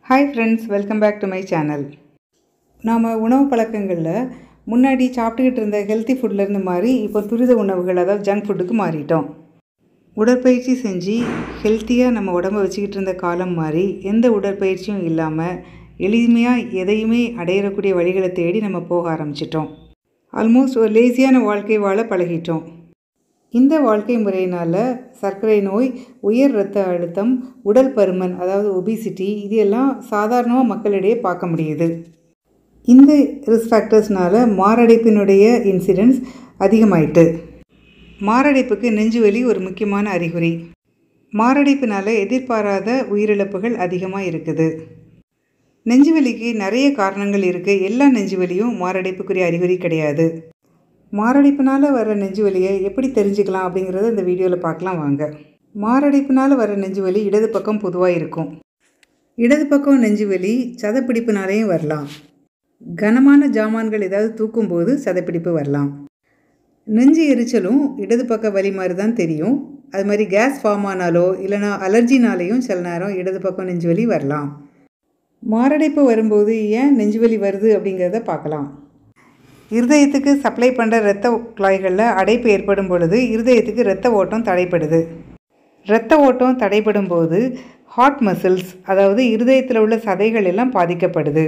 hi friends welcome back to my channel நாம் உணவு பழக்கங்களில் முன்னாடி சாப்பிட்டுக்கிட்டு இருந்த ஹெல்த்தி ஃபுட்லேருந்து மாறி இப்போ துரித உணவுகள் அதாவது ஜங்க் ஃபுட்டுக்கு மாறிட்டோம் உடற்பயிற்சி செஞ்சு ஹெல்த்தியாக நம்ம உடம்ப வச்சுக்கிட்டு இருந்த காலம் மாறி எந்த உடற்பயிற்சியும் இல்லாமல் எளிமையாக எதையுமே அடையிறக்கூடிய வழிகளை தேடி நம்ம போக ஆரம்பிச்சிட்டோம் ஆல்மோஸ்ட் ஒரு லேசியான வாழ்க்கை வாழ பழகிட்டோம் இந்த வாழ்க்கை முறையினால் சர்க்கரை நோய் உயர் இரத்த அழுத்தம் உடல் பருமன் அதாவது ஒபிசிட்டி இது எல்லாம் சாதாரணமாக மக்களிடையே பார்க்க முடியுது இந்த ரிஸ்க் ஃபேக்டர்ஸ்னால மாரடைப்பினுடைய இன்சிடென்ட்ஸ் அதிகமாயிட்டு மாரடைப்புக்கு நெஞ்சுவலி ஒரு முக்கியமான அறிகுறி மாரடைப்பினால எதிர்பாராத உயிரிழப்புகள் அதிகமாக இருக்குது நெஞ்சுவலிக்கு நிறைய காரணங்கள் இருக்குது எல்லா நெஞ்சுவலியும் மாரடைப்புக்குரிய அறிகுறி கிடையாது மாரடைப்பினால் வர நெஞ்சுவலியை எப்படி தெரிஞ்சுக்கலாம் அப்படிங்கிறத இந்த வீடியோவில் பார்க்கலாம் வாங்க மாரடைப்பினால் வர நெஞ்சுவலி இடது பக்கம் பொதுவாக இருக்கும் இடது பக்கம் நெஞ்சுவலி சதப்பிடிப்புனாலேயும் வரலாம் கனமான ஜாமான்கள் ஏதாவது தூக்கும்போது சதப்பிடிப்பு வரலாம் நெஞ்சு எரிச்சலும் இடது பக்க வலி மாதிரி தான் தெரியும் அது மாதிரி கேஸ் ஃபார்ம் ஆனாலோ இல்லைனா அலர்ஜினாலேயும் சில நேரம் இடது பக்கம் நெஞ்சுவலி வரலாம் மாரடைப்பு வரும்போது ஏன் நெஞ்சுவலி வருது அப்படிங்கிறத பார்க்கலாம் இருதயத்துக்கு சப்ளை பண்ணுற இரத்த குழாய்களில் அடைப்பு ஏற்படும் பொழுது இருதயத்துக்கு இரத்த ஓட்டம் தடைப்படுது இரத்த ஓட்டம் தடைப்படும் போது ஹார்ட் மசில்ஸ் அதாவது இருதயத்தில் உள்ள சதைகள் எல்லாம் பாதிக்கப்படுது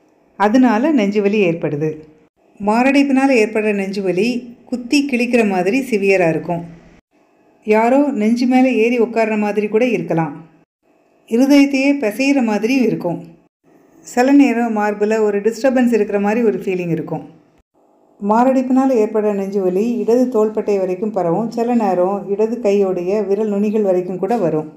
அதனால நெஞ்சுவலி ஏற்படுது மாரடைப்பினால் ஏற்படுற நெஞ்சுவலி குத்தி கிழிக்கிற மாதிரி சிவியராக இருக்கும் யாரோ நெஞ்சு மேலே ஏறி உட்கார்ற மாதிரி கூட இருக்கலாம் இருதயத்தையே பிசைகிற மாதிரியும் இருக்கும் சில நேரம் மார்பில் ஒரு டிஸ்டர்பன்ஸ் இருக்கிற மாதிரி ஒரு ஃபீலிங் இருக்கும் மாரடைப்பினால் ஏற்படுற நெஞ்சுவலி இடது தோள்பட்டை வரைக்கும் பரவும் சில நேரம் இடது கையோடைய விரல் நுனிகள் வரைக்கும் கூட வரும்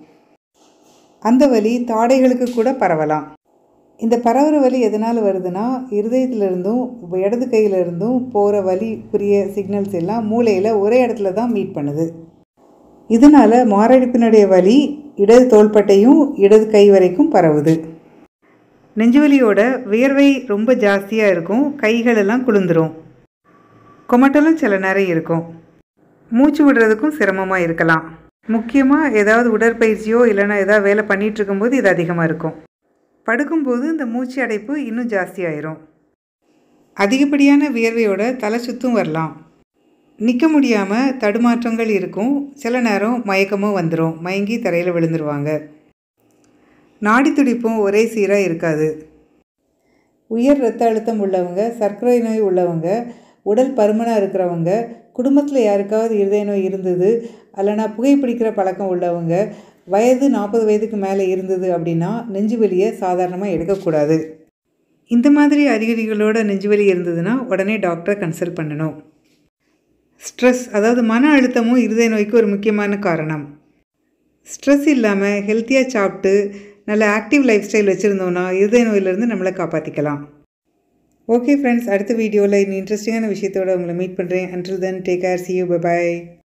அந்த வலி தாடைகளுக்கு கூட பரவலாம் இந்த பரவுற வலி எதனால் வருதுன்னா இருதயத்திலிருந்தும் இடது கையிலிருந்தும் போகிற வலிக்குரிய சிக்னல்ஸ் எல்லாம் மூளையில் ஒரே இடத்துல தான் மீட் பண்ணுது இதனால் மாரடைப்பினுடைய வலி இடது தோள்பட்டையும் இடது கை வரைக்கும் பரவுது நெஞ்சுவலியோட வியர்வை ரொம்ப ஜாஸ்தியாக இருக்கும் கைகளெல்லாம் குளிந்துரும் கொமட்டலும் சில நேரம் இருக்கும் மூச்சு விடுறதுக்கும் சிரமமாக இருக்கலாம் முக்கியமாக ஏதாவது உடற்பயிற்சியோ இல்லைன்னா ஏதாவது வேலை பண்ணிகிட்டு இருக்கும்போது இது அதிகமாக இருக்கும் படுக்கும்போது இந்த மூச்சு அடைப்பு இன்னும் ஜாஸ்தியாயிரும் அதிகப்படியான வியர்வையோட தலை சுத்தும் வரலாம் நிற்க முடியாமல் தடுமாற்றங்கள் இருக்கும் சில நேரம் மயக்கமும் வந்துடும் மயங்கி தரையில் விழுந்துருவாங்க நாடி துடிப்பும் ஒரே சீராக இருக்காது உயர் இரத்த அழுத்தம் உள்ளவங்க சர்க்கரை நோய் உள்ளவங்க உடல் பருமனாக இருக்கிறவங்க குடும்பத்தில் யாருக்காவது இருதய நோய் இருந்தது அல்லனா புகைப்பிடிக்கிற பழக்கம் உள்ளவங்க வயது நாற்பது வயதுக்கு மேலே இருந்தது அப்படின்னா நெஞ்சுவலியை சாதாரணமாக எடுக்கக்கூடாது இந்த மாதிரி அறிகுறிகளோட நெஞ்சுவலி இருந்ததுன்னா உடனே டாக்டரை கன்சல்ட் பண்ணணும் ஸ்ட்ரெஸ் அதாவது மன அழுத்தமும் இருதய நோய்க்கு ஒரு முக்கியமான காரணம் ஸ்ட்ரெஸ் இல்லாமல் ஹெல்த்தியாக சாப்பிட்டு நல்ல ஆக்டிவ் லைஃப் ஸ்டைல் வச்சுருந்தோன்னா இருதய நோயிலேருந்து நம்மளை காப்பாற்றிக்கலாம் ஓகே ஃப்ரெண்ட்ஸ் அடுத்த வீடியோவில் இன்னும் இன்ட்ரெஸ்டிங்கான விஷயத்தோடு உங்களை மீட் பண்ணுறேன் until then take care see you by